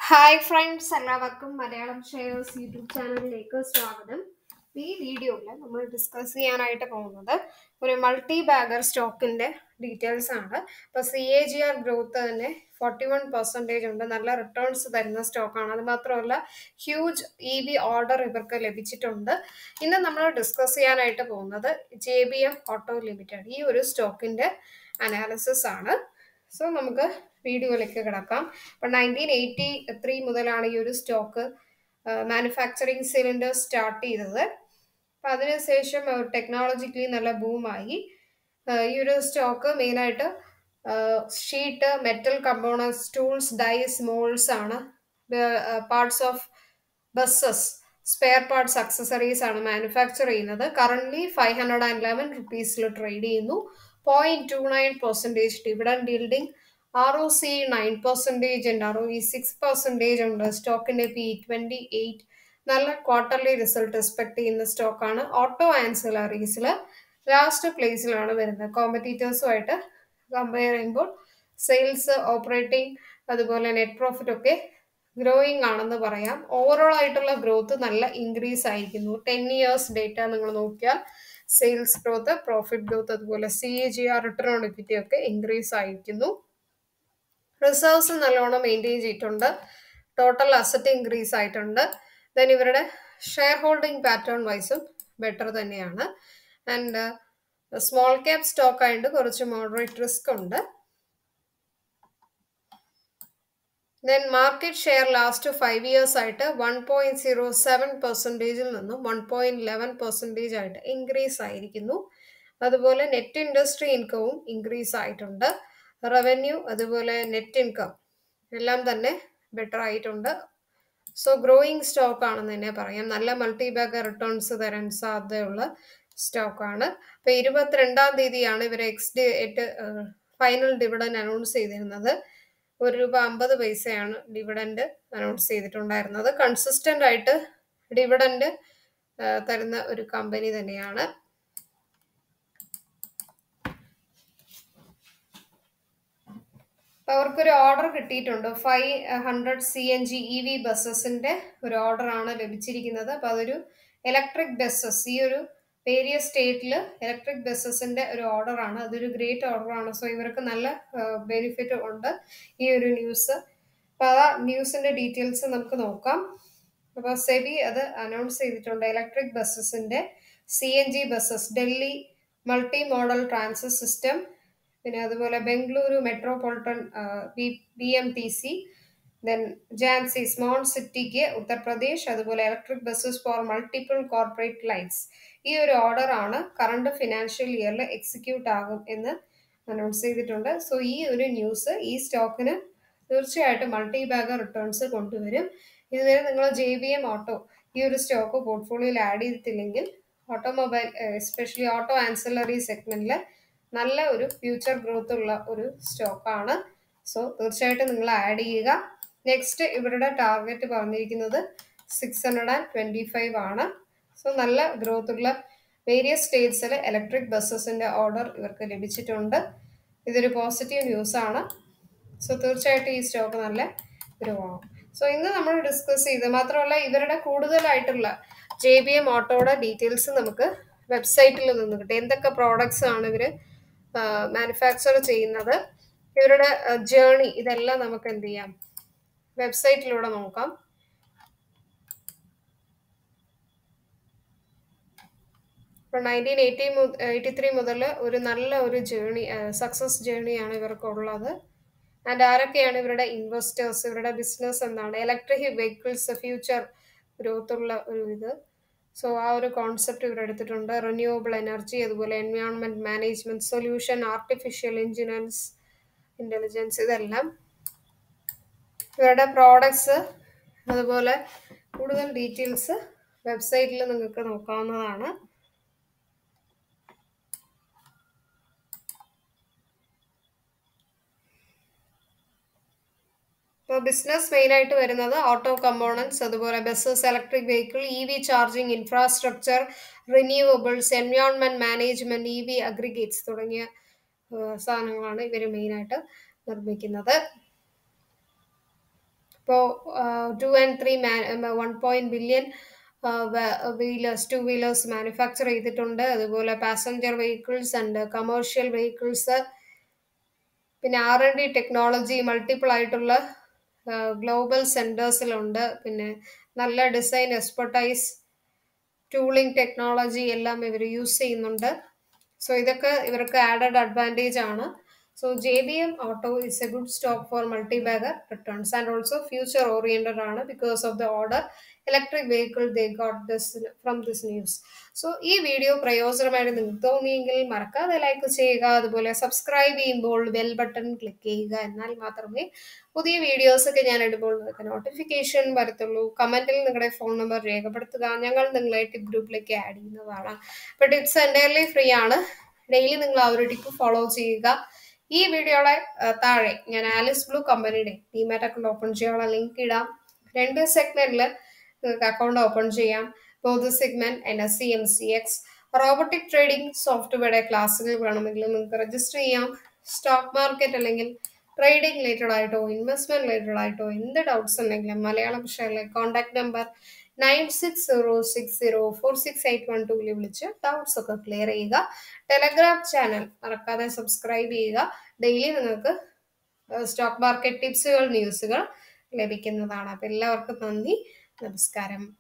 hi friends എല്ലാവർക്കും Malayalam shares YouTube ചാനലിലേക്ക് സ്വാഗതം ഈ വീഡിയോയിൽ നമ്മൾ ഡിസ്കസ് ചെയ്യാനായിട്ട് പോകുന്നത് ഒരു മൾട്ടി ബാഗർ സ്റ്റോക്കിന്റെ ഡീറ്റെയിൽസ് ആണ് അപ്പോൾ C A G R growth തന്നെ ഫോർട്ടി വൺ പെർസെൻറ്റേജ് ഉണ്ട് നല്ല റിട്ടേൺസ് തരുന്ന സ്റ്റോക്കാണ് അത് മാത്രമല്ല ഹ്യൂജ് ഇ വി ഓർഡർ ഇവർക്ക് ലഭിച്ചിട്ടുണ്ട് ഇന്ന് നമ്മൾ ഡിസ്കസ് ചെയ്യാനായിട്ട് പോകുന്നത് J B M auto limited ഈ ഒരു സ്റ്റോക്കിന്റെ അനാലിസിസ് ആണ് സോ നമുക്ക് വീഡിയോയിലേക്ക് കിടക്കാം അപ്പം നയൻറ്റീൻ എയ്റ്റി ത്രീ മുതലാണ് ഈ ഒരു സ്റ്റോക്ക് മാനുഫാക്ചറിങ് സിലിണ്ടർ സ്റ്റാർട്ട് ചെയ്തത് അപ്പം അതിനുശേഷം ടെക്നോളജിക്കലി നല്ല ബൂമായി ഈ ഒരു സ്റ്റോക്ക് മെയിനായിട്ട് sheet metal components tools dies moulds ആണ് parts of buses spare parts accessories ആണ് മാനുഫാക്ചർ ചെയ്യുന്നത് current five hundred and eleven റുപ്പീസിൽ ട്രേഡ് ചെയ്യുന്നു point two nine percentage dividend yielding R O C nine percentage ഉണ്ട് R O E six percentage ഉണ്ട് സ്റ്റോക്കിന്റെ P twenty eight നല്ല quarterly result expect ചെയ്യുന്ന സ്റ്റോക്കാണ് ഓട്ടോ ആൻസിലറീസിൽ ലാസ്റ്റ് പ്ലേസിലാണ് വരുന്നത് കോമ്പറ്റീറ്റേഴ്സുമായിട്ട് കമ്പയർ ചെയ്യുമ്പോൾ സെയിൽസ് ഓപ്പറേറ്റിംഗ് അതുപോലെ നെറ്റ് പ്രോഫിറ്റ് ഒക്കെ ഗ്രോയിങ് ആണെന്ന് പറയാം ഓവറോൾ ആയിട്ടുള്ള ഗ്രോത്ത് നല്ല ഇൻക്രീസ് ആയിരിക്കുന്നു ടെൻ ഇയേഴ്സ് ഡേറ്റ നിങ്ങൾ നോക്കിയാൽ സെയിൽസ് ഗ്രോത്ത് പ്രോഫിറ്റ് ഗ്രോത്ത് അതുപോലെ C A G R return on equity ഒക്കെ ഇൻക്രീസ് ആയിരിക്കുന്നു റിസർവ്സ് നല്ലോണം മെയിൻറ്റെയിൻ ചെയ്തിട്ടുണ്ട് ടോട്ടൽ അസറ്റ് ഇൻക്രീസ് ആയിട്ടുണ്ട് ദെൻ ഇവരുടെ ഷെയർ ഹോൾഡിംഗ് പാറ്റേൺ വൈസും ബെറ്റർ തന്നെയാണ് ആൻഡ് സ്മോൾ ക്യാപ് സ്റ്റോക്ക് ആയതുകൊണ്ട് കുറച്ച് മോഡറേറ്റ് റിസ്ക് ഉണ്ട് then market share last five years ആയിട്ട് വൺ പോയിന്റ് സീറോ സെവൻ പെർസെൻറ്റേജിൽ നിന്നും വൺ പോയിന്റ് ലെവൻ പെർസെൻറ്റേജ് ആയിട്ട് ഇൻക്രീസ് ആയിരിക്കുന്നു അതുപോലെ നെറ്റ് ഇൻഡസ്ട്രി ഇൻകവും ഇൻക്രീസ് ആയിട്ടുണ്ട് റവന്യൂ അതുപോലെ നെറ്റ് ഇൻകം എല്ലാം തന്നെ ബെറ്റർ ആയിട്ടുണ്ട് സോ ഗ്രോയിങ് സ്റ്റോക്ക് ആണെന്ന് തന്നെ പറയാം നല്ല മൾട്ടി ബാഗ് റിട്ടേൺസ് തരാൻ സാധ്യതയുള്ള സ്റ്റോക്കാണ് അപ്പോൾ ഇരുപത്തിരണ്ടാം തീയതിയാണ് ഇവർ എക്സ് ഡി എട്ട് ഫൈനൽ ഡിവിഡൻ അനൗൺസ് ചെയ്തിരുന്നത് ഒരു രൂപ അമ്പത് പൈസയാണ് ഡിവിഡൻഡ് അനൗൺസ് ചെയ്തിട്ടുണ്ടായിരുന്നത് കൺസിസ്റ്റന്റ് ആയിട്ട് ഡിവിഡൻഡ് തരുന്ന ഒരു കമ്പനി തന്നെയാണ് അവർക്കൊരു ഓർഡർ കിട്ടിയിട്ടുണ്ട് five hundred C N G E V ബസ്സസിന്റെ ഒരു ഓർഡർ ആണ് ലഭിച്ചിരിക്കുന്നത് അപ്പൊ അതൊരു ഇലക്ട്രിക് ബസ്സസ് ഈ ഒരു വേരിയസ് സ്റ്റേറ്റിൽ ഇലക്ട്രിക് ബസ്സസിന്റെ ഒരു ഓർഡർ ആണ് അതൊരു ഗ്രേറ്റ് ഓർഡർ ആണ് സോ ഇവർക്ക് നല്ല ബെനിഫിറ്റ് ഉണ്ട് ഈ ഒരു ന്യൂസ് അപ്പൊ ആ ന്യൂസിന്റെ ഡീറ്റെയിൽസ് നമുക്ക് നോക്കാം അപ്പോൾ സെബി അത് അനൗൺസ് ചെയ്തിട്ടുണ്ട് ഇലക്ട്രിക് ബസ്സസിന്റെ C N G buses Delhi multi modal transit system പിന്നെ അതുപോലെ Bengaluru metropolitan B M T C then Jhansi small സിറ്റിക്ക് ഉത്തർപ്രദേശ് അതുപോലെ electric buses for multiple corporate lines ഈ ഒരു ഓർഡർ ആണ് കറണ്ട് ഫിനാൻഷ്യൽ ഇയറിൽ എക്സിക്യൂട്ട് ആകും എന്ന് അനൗൺസ് ചെയ്തിട്ടുണ്ട് സോ ഈ ഒരു ന്യൂസ് ഈ സ്റ്റോക്കിന് തീർച്ചയായിട്ടും മൾട്ടി ബാഗ് റിട്ടേൺസ് കൊണ്ടുവരും ഇതുവരെ നിങ്ങൾ ജെ ബി എം ഓട്ടോ ഈ ഒരു സ്റ്റോക്ക് പോർട്ട്ഫോളിയോയിൽ ആഡ് ചെയ്തിട്ടില്ലെങ്കിൽ ഓട്ടോമൊബൈൽ എസ്പെഷ്യലി ഓട്ടോ ആൻസലറി സെഗ്മെന്റിൽ നല്ല ഒരു ഫ്യൂച്ചർ ഗ്രോത്ത് ഉള്ള ഒരു സ്റ്റോക്കാണ് സോ തീർച്ചയായിട്ടും നിങ്ങൾ ആഡ് ചെയ്യുക നെക്സ്റ്റ് ഇവരുടെ ടാർഗറ്റ് പറഞ്ഞിരിക്കുന്നത് six hundred and twenty five ആണ് സോ നല്ല ഗ്രോത്ത് ഉള്ള വേരിയസ് സ്റ്റേറ്റ്സിൽ ഇലക്ട്രിക് ബസ്സസിൻ്റെ ഓർഡർ ഇവർക്ക് ലഭിച്ചിട്ടുണ്ട് ഇതൊരു പോസിറ്റീവ് ന്യൂസ് ആണ് സോ തീർച്ചയായിട്ടും ഈ സ്റ്റോക്ക് നല്ല ഗ്രോ ആവും സോ ഇന്ന് നമ്മൾ ഡിസ്കസ് ചെയ്ത് മാത്രമല്ല ഇവരുടെ കൂടുതലായിട്ടുള്ള ജെ ബി എം ഓട്ടോയുടെ ഡീറ്റെയിൽസ് നമുക്ക് വെബ്സൈറ്റിൽ നിന്ന് കിട്ടും എന്തൊക്കെ പ്രോഡക്ട്സ് ആണ് ഇവർ മാനുഫാക്ചർ ചെയ്യുന്നത് ഇവരുടെ ജേണി ഇതെല്ലാം നമുക്ക് എന്ത് ചെയ്യാം വെബ്സൈറ്റിലൂടെ നോക്കാം ഇപ്പോൾ നയൻറ്റീൻ എയ്റ്റി എയ്റ്റി ത്രീ മുതൽ ഒരു നല്ല ഒരു ജേണി സക്സസ് ജേണിയാണ് ഇവർക്കുള്ളത് ആൻഡ് ആരൊക്കെയാണ് ഇവരുടെ ഇൻവെസ്റ്റേഴ്സ് ഇവരുടെ ബിസിനസ് എന്താണ് ഇലക്ട്രിക് വെഹിക്കിൾസ് ഫ്യൂച്ചർ ഗ്രോത്ത് ഉള്ള ഒരു ഇത് സോ ആ ഒരു കോൺസെപ്റ്റ് ഇവർ എടുത്തിട്ടുണ്ട് റിന്യൂവബിൾ എനർജി അതുപോലെ എൻവയോൺമെന്റ് മാനേജ്മെന്റ് സൊല്യൂഷൻ ആർട്ടിഫിഷ്യൽ ഇൻജുനൻസ് ഇൻ്റലിജൻസ് ഇതെല്ലാം ഇവരുടെ പ്രോഡക്ട്സ് അതുപോലെ കൂടുതൽ ഡീറ്റെയിൽസ് വെബ്സൈറ്റിൽ നിങ്ങൾക്ക് നോക്കാവുന്നതാണ് ഇപ്പോൾ ബിസിനസ് മെയിൻ ആയിട്ട് വരുന്നത് ഓട്ടോ കമ്പോണൻസ് അതുപോലെ buses electric vehicle E V charging infrastructure renewables environment management E V aggregates തുടങ്ങിയ സാധനങ്ങളാണ് ഇവർ മെയിനായിട്ട് നിർമ്മിക്കുന്നത് ഇപ്പോൾ two and three one point billion wheelers two wheelers manufacture ചെയ്തിട്ടുണ്ട് അതുപോലെ passenger vehicles and commercial vehicles പിന്നെ R N D technology multiple ആയിട്ടുള്ള ഗ്ലോബൽ സെൻറ്റേഴ്സിലുണ്ട് പിന്നെ നല്ല ഡിസൈൻ എക്സ്പെർട്ടൈസ് ടൂളിംഗ് ടെക്നോളജി എല്ലാം ഇവർ യൂസ് ചെയ്യുന്നുണ്ട് സോ ഇതൊക്കെ ഇവർക്ക് ആഡഡ് അഡ്വാൻറ്റേജ് ആണ് so J B M auto is a good stock for multi bagger returns and also future oriented ആണ് because of the order electric vehicle they got this from this news so ഈ video പ്രയോജനമായിട്ട് നിങ്ങൾക്ക് തോന്നിയെങ്കിൽ മറക്കാതെ like ചെയ്യുക അതുപോലെ subscribe ചെയ്യുമ്പോൾ bell button click ചെയ്യുക എന്നാൽ മാത്രമേ പുതിയ വീഡിയോസ് ഒക്കെ ഞാൻ ഇടുമ്പോൾ നിങ്ങൾക്ക് നോട്ടിഫിക്കേഷൻ വരത്തുള്ളൂ കമന്റിൽ നിങ്ങളുടെ ഫോൺ നമ്പർ രേഖപ്പെടുത്തുക ഞങ്ങൾ നിങ്ങളെ ടിപ്പ് ഗ്രൂപ്പിലേക്ക് ആഡ് ചെയ്യുന്നതാണ് അപ്പോൾ ടിപ്സ് എൻ്റയർലി ഫ്രീ ആണ് ഡെയിലി നിങ്ങൾ ആ ഒരു ടിപ്പ് ഫോളോ ചെയ്യുക ഈ വീഡിയോയുടെ താഴെ ഞാൻ ആലിസ് ബ്ലൂ കമ്പനിയുടെ ഡിമാറ്റ് അക്കൗണ്ട് ഓപ്പൺ ചെയ്യാനുള്ള ലിങ്ക് ഇടാം രണ്ട് സെഗ്മെന്റിൽ നിങ്ങൾക്ക് അക്കൗണ്ട് ഓപ്പൺ ചെയ്യാം both segment N S C M C X robotic trading സോഫ്റ്റ്വെയറുടെ ക്ലാസ്സുകൾ വേണമെങ്കിൽ നിങ്ങൾക്ക് രജിസ്റ്റർ ചെയ്യാം സ്റ്റോക്ക് മാർക്കറ്റ് അല്ലെങ്കിൽ ട്രേഡിംഗ് റിലേറ്റഡ് ആയിട്ടോ ഇൻവെസ്റ്റ്മെന്റ് റിലേറ്റഡ് ആയിട്ടോ എന്ത് ഡൗട്ട്സ് ഉണ്ടെങ്കിലും മലയാളം ഭാഷയിലെ contact number nine six zero six zero four six eight one ടൂവിൽ വിളിച്ച് ഡൗട്ട്സ് ഒക്കെ ക്ലിയർ ചെയ്യുക ടെലഗ്രാം ചാനൽ മറക്കാതെ സബ്സ്ക്രൈബ് ചെയ്യുക ഡെയിലി നിങ്ങൾക്ക് സ്റ്റോക്ക് മാർക്കറ്റ് ടിപ്സുകൾ ന്യൂസുകൾ ലഭിക്കുന്നതാണ് അപ്പം എല്ലാവർക്കും നന്ദി നമസ്കാരം